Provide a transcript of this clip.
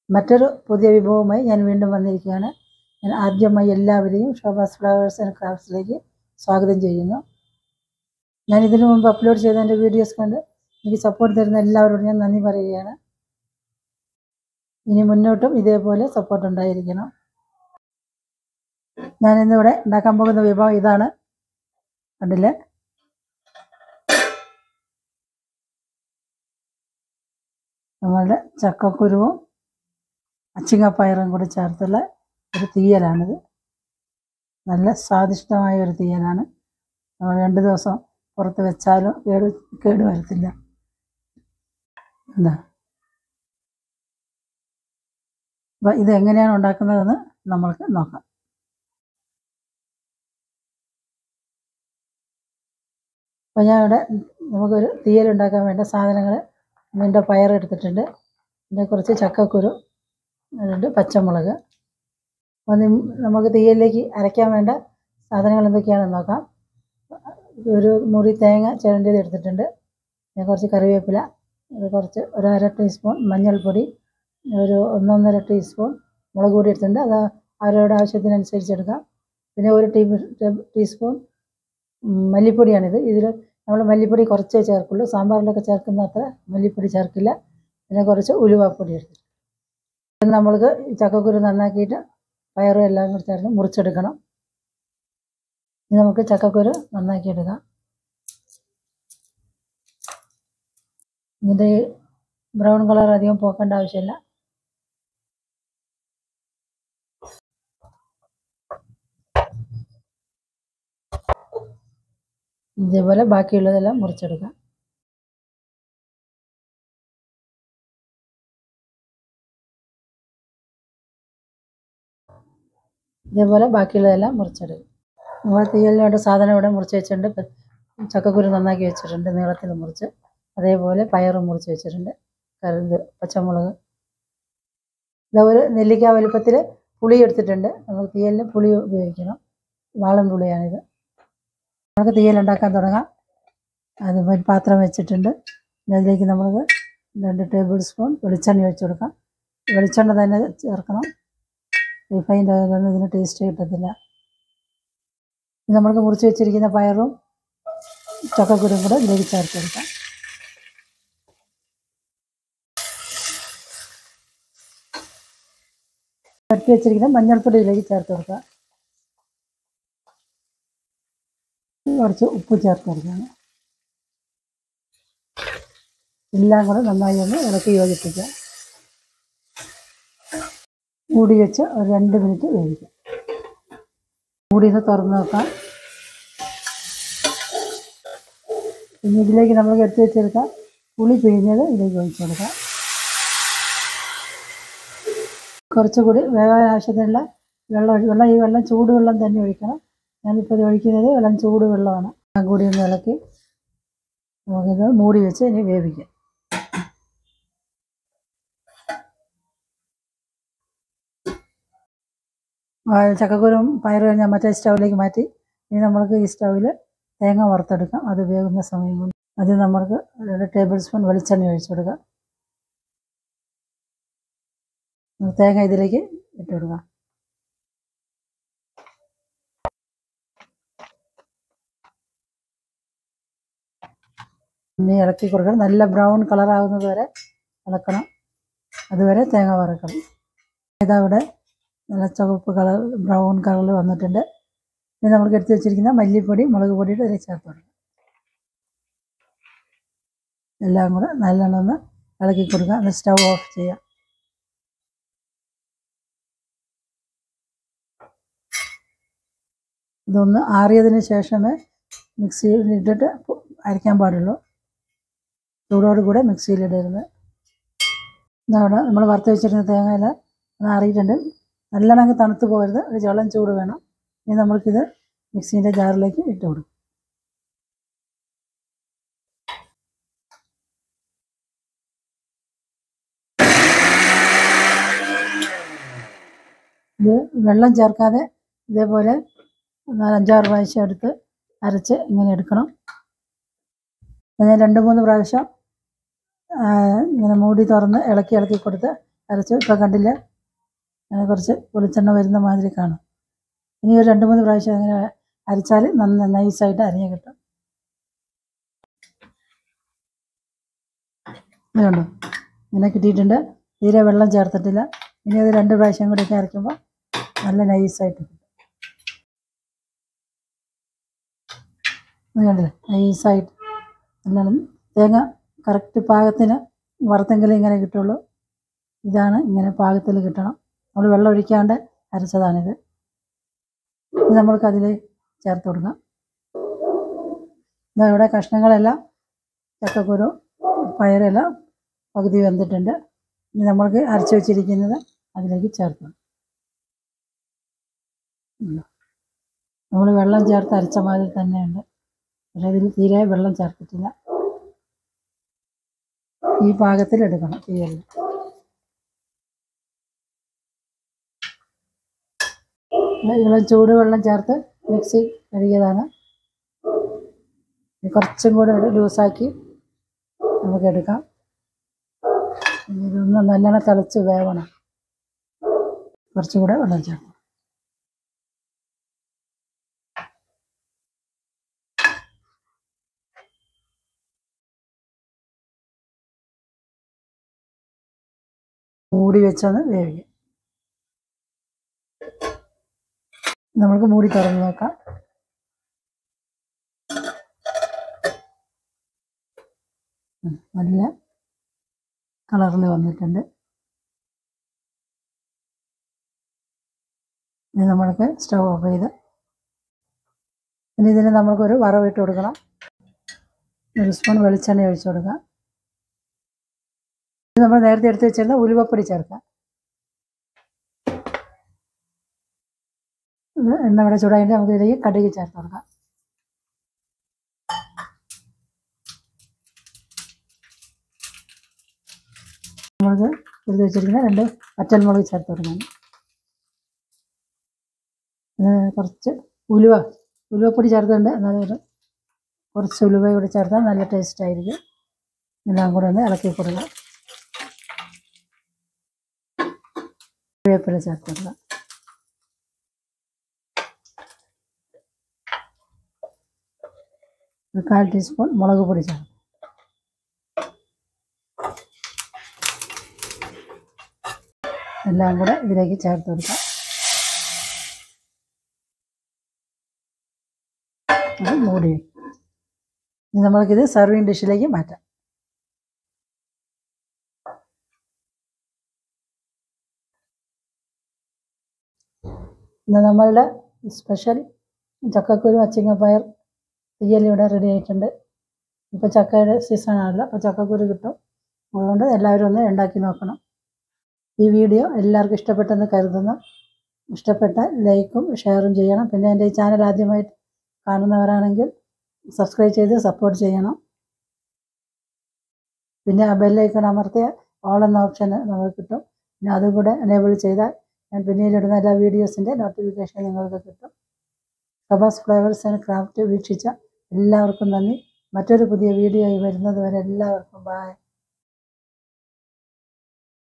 മറ്റൊരു പുതിയ വിഭവവുമായി ഞാൻ വീണ്ടും വന്നിരിക്കുകയാണ് ഞാൻ ആദ്യമായി എല്ലാവരെയും ഷോബാസ് ഫ്ലവേഴ്സ് ആൻഡ് ക്രാഫ്റ്റ്സിലേക്ക് സ്വാഗതം ചെയ്യുന്നു ഞാൻ ഇതിനു മുമ്പ് അപ്ലോഡ് ചെയ്ത എൻ്റെ വീഡിയോസ് കണ്ട് എനിക്ക് സപ്പോർട്ട് തരുന്ന എല്ലാവരോടും ഞാൻ നന്ദി പറയുകയാണ് ഇനി മുന്നോട്ടും ഇതേപോലെ സപ്പോർട്ട് ഉണ്ടായിരിക്കണം ഞാൻ ഇന്നിവിടെ ഉണ്ടാക്കാൻ പോകുന്ന വിഭവം ഇതാണ് കണ്ടില്ലേ നമ്മളുടെ ചക്കക്കുരുവും അച്ചിങ്ങപ്പയറും കൂടി ചേർത്തുള്ള ഒരു തീയലാണിത് നല്ല സ്വാദിഷ്ടമായ ഒരു തീയലാണ് നമ്മൾ രണ്ട് ദിവസം പുറത്ത് വെച്ചാലും കേട് കേട് വരത്തില്ല എന്താ അപ്പം ഇത് എങ്ങനെയാണ് ഉണ്ടാക്കുന്നതെന്ന് നമ്മൾക്ക് നോക്കാം അപ്പോൾ ഞാൻ ഇവിടെ നമുക്കൊരു തീയൽ ഉണ്ടാക്കാൻ വേണ്ട സാധനങ്ങൾ ഇതിൻ്റെ പയർ എടുത്തിട്ടുണ്ട് പിന്നെ കുറച്ച് ചക്കക്കുരു അതുണ്ട് പച്ചമുളക് അപ്പോൾ നി- നമുക്ക് തീയലിലേക്ക് അരയ്ക്കാൻ വേണ്ട സാധനങ്ങൾ എന്തൊക്കെയാണെന്ന് നോക്കാം ഒരു മുറി തേങ്ങ ചിരണ്ടിയത് എടുത്തിട്ടുണ്ട് പിന്നെ കുറച്ച് കറിവേപ്പില ഒരു കുറച്ച് ഒരു അര ടീസ്പൂൺ മഞ്ഞൾപ്പൊടി ഒരു ഒന്നൊന്നര ടീസ്പൂൺ മുളക് പൊടി എടുത്തിട്ടുണ്ട് അത് അവരവരുടെ ആവശ്യത്തിനനുസരിച്ച് എടുക്കാം പിന്നെ ഒരു ടീ ടീസ്പൂൺ ഉം, മല്ലിപ്പൊടിയാണിത് ഇതിൽ നമ്മൾ മല്ലിപ്പൊടി കുറച്ചേ ചേർക്കുള്ളൂ സാമ്പാറിലൊക്കെ ചേർക്കുന്ന അത്ര മല്ലിപ്പൊടി ചേർക്കില്ല പിന്നെ കുറച്ച് ഉലുവാപ്പൊടി എടുത്തിട്ട് ഇത് നമ്മൾക്ക് ഈ ചക്കക്കുരു നന്നാക്കിയിട്ട് പയറും എല്ലാം കൂടി ചേർന്ന് മുറിച്ചെടുക്കണം ഇനി നമുക്ക് ചക്കക്കുരു നന്നാക്കി എടുക്കാം ഇതിൻ്റെ ബ്രൗൺ കളർ അധികം പോക്കേണ്ട ആവശ്യമില്ല ഇതേപോലെ ബാക്കിയുള്ളതെല്ലാം മുറിച്ചെടുക്കാം ഇതേപോലെ ബാക്കിയുള്ളതെല്ലാം മുറിച്ചെടുക്കും നമ്മൾ തീയലിനോട് സാധനം ഇവിടെ മുറിച്ച് വെച്ചിട്ടുണ്ട് പ- ചക്കക്കുരു നന്നാക്കി വെച്ചിട്ടുണ്ട് നീളത്തിൽ മുറിച്ച് അതേപോലെ പയറും മുറിച്ച് വെച്ചിട്ടുണ്ട് കരുത് പച്ചമുളക് ഇതാ ഒരു നെല്ലിക്ക വലുപ്പത്തിൽ പുളി എടുത്തിട്ടുണ്ട് നമ്മൾ തീയലിന് പുളി ഉപയോഗിക്കണം വാളൻ പുളിയാണിത് നമുക്ക് തീയൽ ഉണ്ടാക്കാൻ തുടങ്ങാം അത് ഒരു പാത്രം വെച്ചിട്ടുണ്ട് പിന്നെ അതിലേക്ക് നമുക്ക് രണ്ട് ടേബിൾ സ്പൂൺ വെളിച്ചെണ്ണ ഒഴിച്ച് കൊടുക്കാം വെളിച്ചെണ്ണ തന്നെ ചേർക്കണം റിഫൈൻഡ് ഓയിലൊന്നും ഇതിന് ടേസ്റ്റ് കിട്ടത്തില്ല ഇത് നമുക്ക് മുറിച്ച് വെച്ചിരിക്കുന്ന പയറും ചക്കക്കുരും കൂടെ ഇതിലേക്ക് ചേർത്ത് കൊടുക്കാം ചേർത്ത് വെച്ചിരിക്കുന്ന മഞ്ഞൾപ്പൊടി ഇതിലേക്ക് ചേർത്ത് കൊടുക്കുക കുറച്ച് ഉപ്പ് ചേർത്ത് കൊടുക്കണം എല്ലാം കൂടെ നന്നായി ഒന്ന് ഇളക്കി യോജിപ്പിക്കുക മൂടി വെച്ച് ഒരു രണ്ട് മിനിറ്റ് വേവിക്കാം മൂടി ഒന്ന് തുറന്ന് നോക്കാം പിന്നെ ഇതിലേക്ക് നമ്മൾ എടുത്ത് വെച്ചെടുക്കാം പുളി പിഴിഞ്ഞത് ഇതിലേക്ക് ഒഴിച്ചു കൊടുക്കാം കുറച്ചുകൂടി വേവാൻ ആവശ്യത്തിനുള്ള വെള്ളം ഒഴി- വെള്ളം ഈ വെള്ളം ചൂടുവെള്ളം തന്നെ ഒഴിക്കണം ഞാനിപ്പോൾ ഇത് ഒഴിക്കുന്നത് വെള്ളം ചൂടുവെള്ളമാണ് എല്ലാം കൂടി ഒന്ന് ഇളക്കി നമുക്കിത് മൂടി വെച്ച് ഇനി വേവിക്കാം ആ, ചക്കക്കുരും പയറും ഞാൻ മറ്റേ സ്റ്റൗവിലേക്ക് മാറ്റി ഇനി നമ്മൾക്ക് ഈ സ്റ്റൗവിൽ തേങ്ങ വറുത്തെടുക്കാം അത് വേകുന്ന സമയം കൊണ്ട് അത് നമ്മൾക്ക് ഒരു ടേബിൾ സ്പൂൺ വെളിച്ചെണ്ണ ഒഴിച്ചു കൊടുക്കാം തേങ്ങ ഇതിലേക്ക് ഇട്ട് കൊടുക്കാം ഇനി ഇളക്കി കൊടുക്കണം നല്ല ബ്രൗൺ കളർ ആവുന്നത് വരെ ഇളക്കണം അതുവരെ തേങ്ങ വറക്കണം ഇതാ ഇവിടെ നല്ല ചുവപ്പ് കളർ ബ്രൗൺ കളറിൽ വന്നിട്ടുണ്ട് ഇനി നമുക്ക് എടുത്ത് വെച്ചിരിക്കുന്ന മല്ലിപ്പൊടി മുളക് പൊടിയുടെ ഇതിൽ ചേർത്ത് കൊടുക്കാം എല്ലാം കൂടെ നല്ലോണം ഒന്ന് ഇളക്കി കൊടുക്കുക എന്നിട്ട് സ്റ്റൗ ഓഫ് ചെയ്യാം ഇതൊന്ന് ആറിയതിന് ശേഷമേ മിക്സിയിൽ ഇട്ടിട്ട് പൊ- അരയ്ക്കാൻ പാടുള്ളൂ ചൂടോട് കൂടെ മിക്സിയിലിടരുത് ഇതവിടെ നമ്മൾ വറുത്ത് വെച്ചിരുന്ന തേങ്ങയിൽ അത് ആറിയിട്ടുണ്ട് നല്ലോണം അങ്ങ് തണുത്ത് പോകരുത് ഒരു ചളം ചൂട് വേണം ഇനി നമ്മൾക്കിത് മിക്സീൻ്റെ ജാറിലേക്ക് ഇട്ട് കൊടുക്കും ഇത് വെള്ളം ചേർക്കാതെ ഇതേപോലെ നാലഞ്ചാറ് പ്രാവശ്യം എടുത്ത് അരച്ച് ഇങ്ങനെ എടുക്കണം അത് ഞാൻ രണ്ട് മൂന്ന് പ്രാവശ്യം ആ, ഇങ്ങനെ മൂടി തുറന്ന് ഇളക്കി ഇളക്കി കൊടുത്ത് അരച്ചു ഇപ്പം കണ്ടില്ല അങ്ങനെ കുറച്ച് വെളിച്ചെണ്ണ വരുന്ന മാതിരി കാണും ഇനി ഒരു രണ്ട് മൂന്ന് പ്രാവശ്യം അങ്ങനെ അരച്ചാൽ നന്ന നൈസായിട്ട് അരിഞ്ഞ് കിട്ടും ഇത് കണ്ടോ ഇങ്ങനെ കിട്ടിയിട്ടുണ്ട് തീരെ വെള്ളം ചേർത്തിട്ടില്ല ഇനി അത് രണ്ട് പ്രാവശ്യം കൂടി ഒക്കെ അരയ്ക്കുമ്പോൾ നല്ല നൈസായിട്ട് കിട്ടും ഇത് കണ്ടില്ലേ നൈസായിട്ട് നല്ലോണം തേങ്ങ കറക്റ്റ് പാകത്തിന് വറുത്തെങ്കിലേ ഇങ്ങനെ കിട്ടുള്ളൂ ഇതാണ് ഇങ്ങനെ പാകത്തിൽ കിട്ടണം നമ്മൾ വെള്ളം ഒഴിക്കാണ്ട് അരച്ചതാണിത് ഇത് നമ്മൾക്ക് അതിൽ ചേർത്ത് കൊടുക്കാം ഇതാ ഇവിടെ കഷ്ണങ്ങളെല്ലാം ചക്കക്കുരു പയറെല്ലാം പകുതി വെന്തിട്ടുണ്ട് ഇനി നമ്മൾക്ക് അരച്ച് വെച്ചിരിക്കുന്നത് അതിലേക്ക് ചേർക്കണം നമ്മൾ വെള്ളം ചേർത്ത് അരച്ച മാതിരി തന്നെയുണ്ട് പക്ഷേ ഇതിൽ തീരെ വെള്ളം ചേർത്തിട്ടില്ല ഈ പാകത്തിൽ എടുക്കണം തീയലിൽ ഇളം ചൂടുവെള്ളം ചേർത്ത് മിക്സി കഴുകിയതാണ് ഇനി കുറച്ചും കൂടെ ലൂസാക്കി നമുക്ക് എടുക്കാം ഇനി ഇതൊന്ന് നല്ലോണം തിളച്ച് വേവണം കുറച്ചും കൂടെ വെള്ളം ചേർക്കണം മൂടി വെച്ചൊന്ന് വേവിക്കും നമുക്ക് മൂടി തുറന്ന് നോക്കാം ഉം, നല്ല കളറിൽ വന്നിട്ടുണ്ട് ഇനി നമ്മൾക്ക് സ്റ്റവ് ഓഫ് ചെയ്ത് ഇനി ഇതിന് നമുക്കൊരു വറവിട്ട് കൊടുക്കണം ഒരു സ്പൂൺ വെളിച്ചെണ്ണ ഒഴിച്ചു കൊടുക്കാം ഇത് നമ്മൾ നേരത്തെ എടുത്ത് വെച്ചിരുന്ന ഉലുവപ്പൊടി ചേർക്കാം ഇത് എണ്ണ ഇവിടെ ചൂടായിട്ട് നമുക്ക് ഇതിലേക്ക് കടുക് ചേർത്ത് കൊടുക്കാം നമ്മൾക്ക് എടുത്ത് വെച്ചിരിക്കുന്ന രണ്ട് വറ്റൽമുളക് ചേർത്ത് കൊടുക്കണം ഇത് കുറച്ച് ഉലുവ ഉലുവപ്പൊടി ചേർത്തുണ്ട് എന്നാലും ഒരു കുറച്ച് ഉലുവ കൂടി ചേർത്താൽ നല്ല ടേസ്റ്റ് ആയിരിക്കും എല്ലാം കൂടെ ഒന്ന് ഇളക്കി കൊടുക്കുക വേപ്പില ചേർത്ത് കൊടുക്കുക ഒരു കാൽ ടീസ്പൂൺ മുളക് പൊടി ചേർത്ത് എല്ലാം കൂടെ ഇതിലേക്ക് ചേർത്ത് കൊടുക്കാം അത് മൂടി വയ്ക്കും ഇനി നമ്മൾക്കിത് സർവിങ് ഡിഷിലേക്ക് മാറ്റാം ഇന്ന് നമ്മളുടെ സ്പെഷ്യൽ ചക്കക്കുരു അച്ചിങ്ങപ്പയർ തീയൽ ഇവിടെ റെഡി ആയിട്ടുണ്ട് ഇപ്പോൾ ചക്കയുടെ സീസൺ ആണല്ലോ അപ്പോൾ ചക്കക്കുരു കിട്ടും അതുകൊണ്ട് എല്ലാവരും ഒന്ന് ഉണ്ടാക്കി നോക്കണം ഈ വീഡിയോ എല്ലാവർക്കും ഇഷ്ടപ്പെട്ടെന്ന് കരുതുന്നു ഇഷ്ടപ്പെട്ടാൽ ലൈക്കും ഷെയറും ചെയ്യണം പിന്നെ എൻ്റെ ഈ ചാനൽ ആദ്യമായിട്ട് കാണുന്നവരാണെങ്കിൽ സബ്സ്ക്രൈബ് ചെയ്ത് സപ്പോർട്ട് ചെയ്യണം പിന്നെ ആ ബെല്ലൈക്കൺ അമർത്തിയ ഓൾ എന്ന ഓപ്ഷൻ നമുക്ക് കിട്ടും പിന്നെ അതും കൂടെ എനേബിൾ ചെയ്താൽ ഞാൻ പിന്നീട് ഇടുന്ന എല്ലാ വീഡിയോസിൻ്റെ നോട്ടിഫിക്കേഷൻ നിങ്ങൾക്ക് കിട്ടും പ്രഭാസ് ഫ്ലേവേഴ്സ് ആൻഡ് ക്രാഫ്റ്റ് വീക്ഷിച്ച എല്ലാവർക്കും നന്ദി മറ്റൊരു പുതിയ വീഡിയോ വരുന്നത് വരെ എല്ലാവർക്കും ബായ്